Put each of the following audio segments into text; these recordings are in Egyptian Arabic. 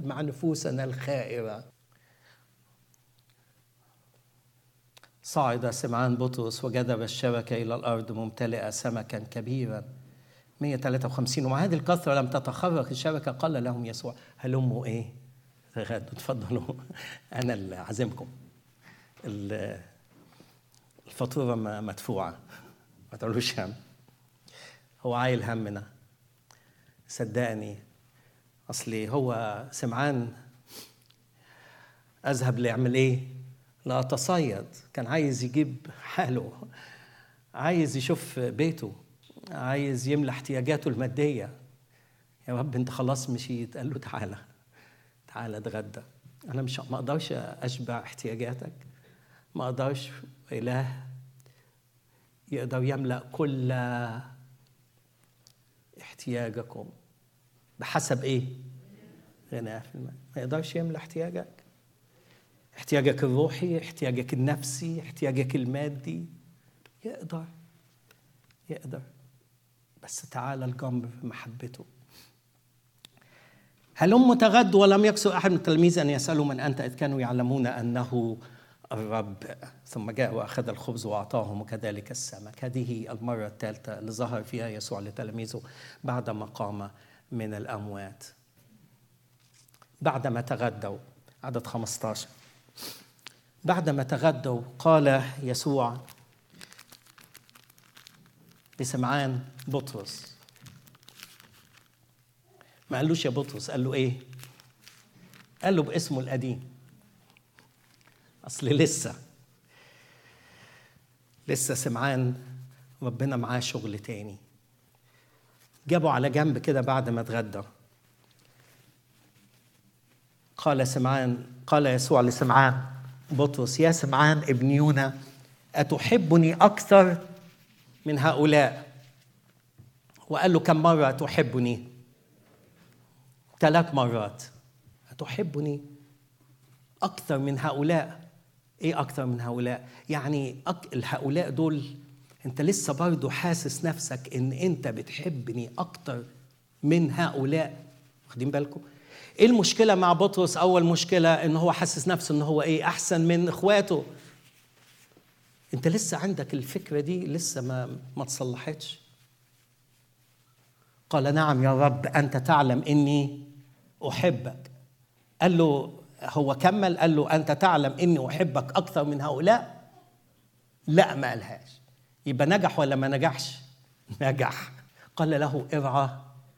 مع نفوسنا الخائرة صعد سمعان بطرس وجذب الشبكة إلى الأرض ممتلئة سمكا كبيرا 153 ومع هذه الكثرة لم تتخرق الشبكة قال لهم يسوع هلموا إيه تغدوا تفضلوا أنا اللي عازمكم الفاتورة مدفوعة ما تقولوش هم هو عايل همنا صدقني أصلي هو سمعان أذهب ليعمل إيه؟ لأتصيد كان عايز يجيب حاله عايز يشوف بيته عايز يملى احتياجاته المادية يا رب انت خلاص مشيت قال له تعالى تعالى اتغدى انا مش ما اقدرش اشبع احتياجاتك ما اقدرش اله يقدر يملا كل احتياجكم بحسب ايه غناه في المال ما يقدرش يملى احتياجك احتياجك الروحي احتياجك النفسي احتياجك المادي يقدر يقدر بس تعالى الجنب في محبته هلم تغد ولم يكسر أحد من التلاميذ أن يسألوا من أنت إذ كانوا يعلمون أنه الرب ثم جاء وأخذ الخبز وأعطاهم وكذلك السمك هذه المرة الثالثة اللي ظهر فيها يسوع لتلاميذه بعدما قام من الأموات بعدما تغدوا عدد 15 بعدما تغدوا قال يسوع لسمعان بطرس ما قالوش يا بطرس قال له ايه قال له باسمه القديم اصل لسه لسه سمعان ربنا معاه شغل تاني جابوا على جنب كده بعد ما اتغدى قال سمعان قال يسوع لسمعان بطرس يا سمعان ابن يونا أتحبني أكثر من هؤلاء وقال له كم مرة تحبني ثلاث مرات أتحبني أكثر من هؤلاء إيه أكثر من هؤلاء يعني أك... هؤلاء دول أنت لسه برضه حاسس نفسك إن أنت بتحبني أكثر من هؤلاء واخدين بالكم ايه المشكله مع بطرس اول مشكله ان هو حاسس نفسه ان هو ايه احسن من اخواته انت لسه عندك الفكره دي لسه ما ما تصلحتش قال نعم يا رب انت تعلم اني احبك قال له هو كمل قال له انت تعلم اني احبك اكثر من هؤلاء لا ما قالهاش يبقى نجح ولا ما نجحش نجح قال له ارعى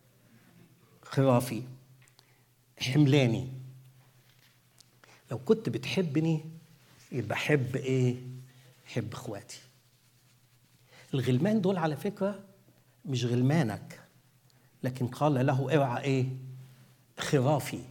خرافي حملاني لو كنت بتحبني يبقى حب ايه حب اخواتي الغلمان دول على فكره مش غلمانك لكن قال له اوعى ايه خرافي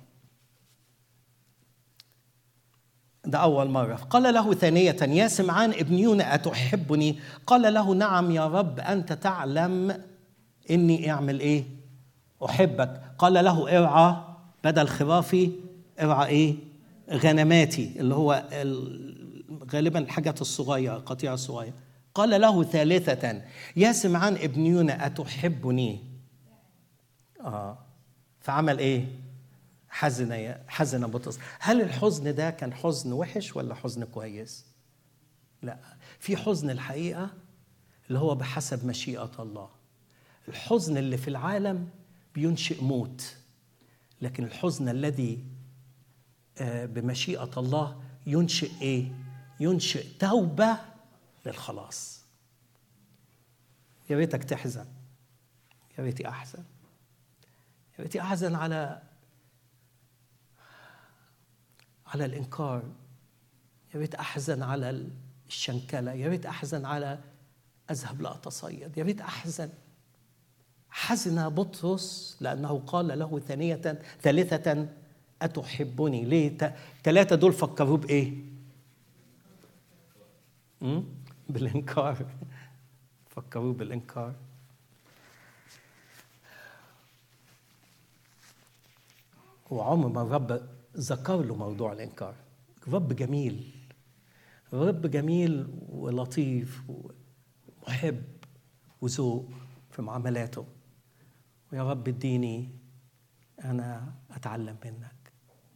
ده أول مرة قال له ثانية يا سمعان ابن يونا أتحبني قال له نعم يا رب أنت تعلم إني أعمل إيه أحبك قال له ارعى بدل خرافي ارعى إيه غنماتي اللي هو غالبا الحاجات الصغيرة القطيعة الصغيرة قال له ثالثة يا سمعان ابن يونا أتحبني آه فعمل إيه حزن حزن بطرس هل الحزن ده كان حزن وحش ولا حزن كويس لا في حزن الحقيقه اللي هو بحسب مشيئه الله الحزن اللي في العالم بينشئ موت لكن الحزن الذي بمشيئه الله ينشئ ايه ينشئ توبه للخلاص يا ريتك تحزن يا ريتي احزن يا ريتي احزن على على الانكار يا ريت احزن على الشنكله يا ريت احزن على اذهب لاتصيد يا ريت احزن حزن بطرس لانه قال له ثانيه ثالثه اتحبني ليه ثلاثه دول فكروه بايه بالانكار فكروه بالانكار وعمر ما الرب ذكر له موضوع الانكار رب جميل رب جميل ولطيف ومحب وذوق في معاملاته ويا رب اديني انا اتعلم منك